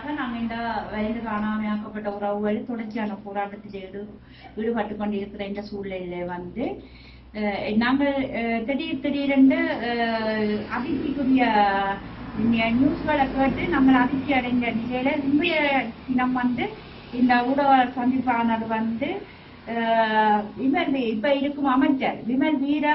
வருடங்களாக நாங்கள் இந்த வயது காணாமையாக்கப்பட்ட உறவுகள் தொடர்ச்சியான போராட்டத்தில் ஈடு ஈடுபட்டு கொண்டிருக்கிற இந்த சூழ்நிலையில வந்து அஹ், நாங்கள் அஹ், திடீர் திடீரென்று அஹ், அதிர்ச்சிக்குரிய நி- நியூஸ்களை கேட்டு நம்ம அதிர்ச்சி அடைந்த நிலையில இன்றைய தினம் வந்து இந்த ஊடக சந்திப்பானது வந்து அஹ், விமல் வி- இப்ப இருக்கும் அமைச்சர் விமல் வீர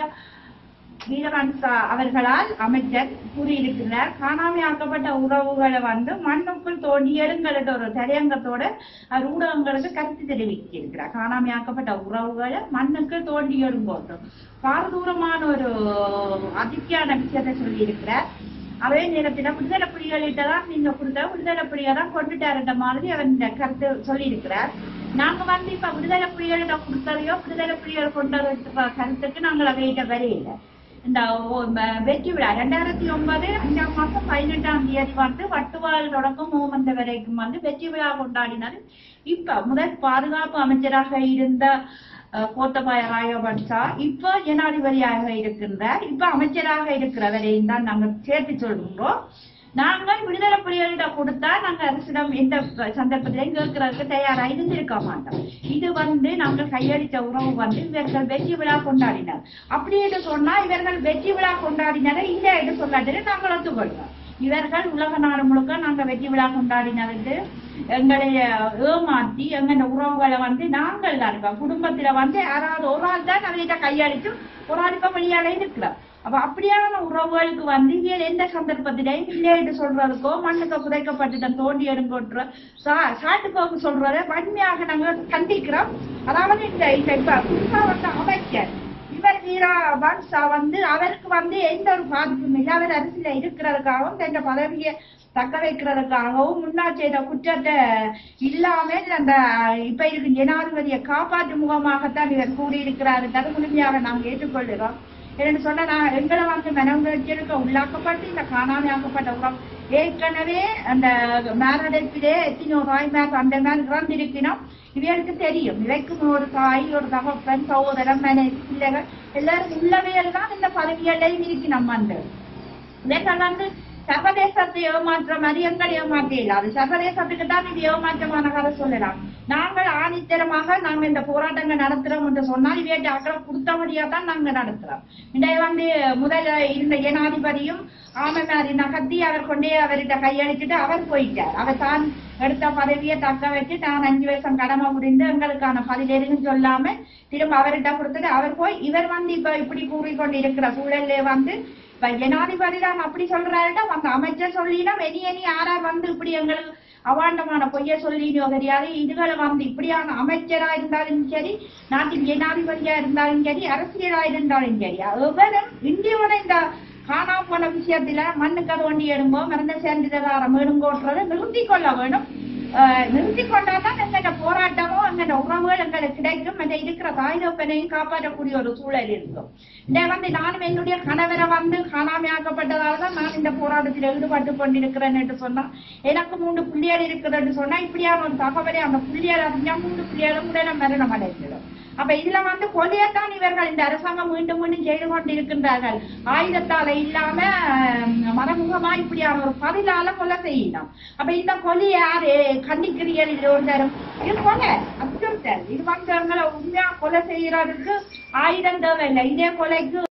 வீரவன்சா அவர்களால் அமைச்சர் கூறியிருக்கிறார் காணாமையாக்கப்பட்ட உறவுகளை வந்து மண்ணுக்குள் தோண்டி எழுங்களோட ஒரு தலையங்கத்தோட அவர் ஊடகங்களுக்கு கருத்து தெரிவித்திருக்கிறார் காணாமையாக்கப்பட்ட உறவுகளை மண்ணுக்கு தோண்டி எழுங்கோட்டு பாரதூரமான ஒரு அதிர்ச்சியான விஷயத்தை சொல்லியிருக்கிறார் அதே நேரத்தில் விடுதலை புலிகளிட்ட தான் நீங்க கொடுத்த விடுதலை புலியை தான் கொண்டுட்டாருன்ற மாதிரி அவர் இந்த கருத்து சொல்லியிருக்கிறார் நாங்க வந்து இப்ப விடுதலை புலிகளிட்ட கொடுத்ததையோ விடுதலை புலிகள் கொண்டு வர கருத்துக்கு நாங்கள் அவையிட்ட வரையில இந்த ஓ- ம- வெற்றி விழா ரெண்டாயிரத்தி ஒன்பது அஞ்சாம் மாசம் பதினெட்டாம் தேதி வந்து வட்டுவாள் தொடக்கம் மூமந்த வரைக்கும் வந்து வெற்றி விழா கொண்டாடினார் இப்ப முதல் பாதுகாப்பு அமைச்சராக இருந்த அஹ், கோத்தபாய ராயவன்சா இப்ப ஜனாதிபதியாக இருக்கின்றார் இப்ப அமைச்சராக இருக்கிறவரையும் தான் நாங்கள் சேர்த்து சொல்கின்றோம் நாங்கள் விடுதலை புலிகளிடம் கொடுத்தா நாங்க அரசிடம் எந்த சந்தர்ப்பத்திலையும் கேட்கறதுக்கு தயாரா இருந்திருக்க மாட்டோம் இது வந்து நாங்கள் கையளித்த உறவு வந்து இவர்கள் வெற்றி விழா கொண்டாடினார் அப்படி என்று சொன்னா இவர்கள் வெற்றி விழா கொண்டாடினதை இல்ல என்று சொல்லாட்டு நாங்கள் ஒத்துக்கொள்வோம் இவர்கள் உலக நாடு முழுக்க நாங்க வெற்றி விழா கொண்டாடினது எங்களை ஏமாத்தி எங்களோட உறவுகளை வந்து நாங்கள் தான் இப்ப குடும்பத்துல வந்து யாராவது ஒரு ஆள் தான் அவர்கிட்ட கையளித்து ஒரு ஆள் இப்ப வெளியால இருக்கிறோம் அப்ப அப்படியான உறவுகளுக்கு வந்து இவங்க எந்த சந்தர்ப்பத்திலையும் இல்லை என்று சொல்றதுக்கோ மண்ணுக்கு புதைக்கப்பட்டு தோண்டி எடுங்கோட்டுற சா சாட்டுக்கோக்கு சொல்றதை வன்மையாக நாங்கள் கண்டிக்கிறோம் அதாவது இந்த இந்த இப்ப புதுசா வந்த அமைச்சர் இவர் வீரா வன்சா வந்து அவருக்கு வந்து எந்த ஒரு பாதிப்பும் இல்லை அவர் அரசியல இருக்கிறதுக்காகவும் தன் பதவியை தக்க வைக்கிறதுக்காகவும் முன்னாள் செய்த குற்றத்தை இல்லாமல் அந்த இப்ப இருக்கும் ஜனாதிபதியை காப்பாற்றும் முகமாகத்தான் இவர் கூறியிருக்கிறார் என்றது முழுமையாக நாம் ஏற்றுக்கொள்கிறோம் என்று சொன்னா நான் எங்களை வந்து மனவுணர்ச்சிகளுக்கு உள்ளாக்கப்பட்டு இந்த காணாமையாக்கப்பட்ட உறவு ஏற்கனவே அந்த மேலடைப்பிலே எத்தனையோ தாய் மேல் அந்த மேல் இறந்திருக்கணும் இவருக்கு தெரியும் இவைக்கும் ஒரு தாய் ஒரு தகப்பன் சகோதரன் மனைவி பிள்ளைகள் எல்லாரும் உள்ளவையில் தான் இந்த பதவிகளையும் இருக்கணும் வந்து இவர்கள் வந்து சர்வதேசத்தை ஏமாற்ற மாதிரி எங்களை ஏமாற்ற இல்லாது சர்வதேசத்துக்கு தான் இது ஏமாற்றமான கதை சொல்லலாம் நாங்கள் ஆணித்தரமாக நாங்கள் இந்த போராட்டங்கள் நடத்துறோம் என்று சொன்னால் இவையற்ற அக்கறை கொடுத்தபடியா தான் நாங்கள் நடத்துறோம் இன்றைய வந்து முதல்ல இருந்த ஜனாதிபதியும் ஆமனாரி நகர்த்தி அவர் கொண்டே அவர்கிட்ட கையளிச்சுட்டு அவர் போயிட்டார் அவர் தான் எடுத்த பதவியை தக்க வச்சு தான் அஞ்சு வருஷம் கடமை புரிந்து எங்களுக்கான பதில் எதுவும் சொல்லாம திரும்ப அவர்கிட்ட கொடுத்துட்டு அவர் போய் இவர் வந்து இப்ப இப்படி கூறிக்கொண்டு இருக்கிற சூழல்ல வந்து இப்ப ஜனாதிபதி தான் அப்படி சொல்றாருன்னா அந்த அமைச்சர் சொல்லினா வெளியே நீ யாரா வந்து இப்படி எங்களுக்கு அவாண்டமான பொய்ய சொல்லினோ தெரியாது இதுகளை வந்து இப்படியான அமைச்சரா இருந்தாலும் சரி நாட்டின் ஜனாதிபதியா இருந்தாலும் சரி அரசியலா இருந்தாலும் சரி எவரும் இந்தியோட இந்த காணா போன விஷயத்துல மண்ணுக்கு அது வண்டி எடுங்கோ மறந்த சேர்ந்ததாரம் எடுங்கோன்றதை நிறுத்தி கொள்ள வேணும் ஆஹ் நிறுத்தி கொண்டாதான் எங்களோட போராட்டமும் எங்களோட உறவுகள் எங்களுக்கு கிடைக்கும் அந்த இருக்கிற தாய்தப்பனையும் காப்பாற்றக்கூடிய ஒரு சூழல் இருக்கும் இந்த வந்து நானும் என்னுடைய கணவரை வந்து காணாமையாக்கப்பட்டதால தான் நான் இந்த போராட்டத்தில் ஈடுபட்டு கொண்டிருக்கிறேன் என்று சொன்னா எனக்கு மூன்று புள்ளியல் இருக்கிறதுன்னு சொன்னா இப்படியான ஒரு தகவலை அந்த புள்ளியல் அறிஞ்சா மூன்று புள்ளியலும் உடனே மரணம் அடைஞ்சிடும் அப்ப இதுல வந்து கொலையத்தான் இவர்கள் இந்த அரசாங்கம் மீண்டும் மீண்டும் செய்து கொண்டிருக்கின்றார்கள் ஆயுதத்தால இல்லாம ஆஹ், மறைமுகமா இப்படியான ஒரு பதிலால கொலை செய்யலாம் அப்ப இந்த கொலை யாரு கண்டிக்கிறீர்கள் இது ஒரு தரம் இது கொலை அச்சுறுத்தல் இது வந்து எங்களை உண்மையா கொலை செய்யறதுக்கு ஆயுதம் தேவையில்லை இதே கொலைக்கு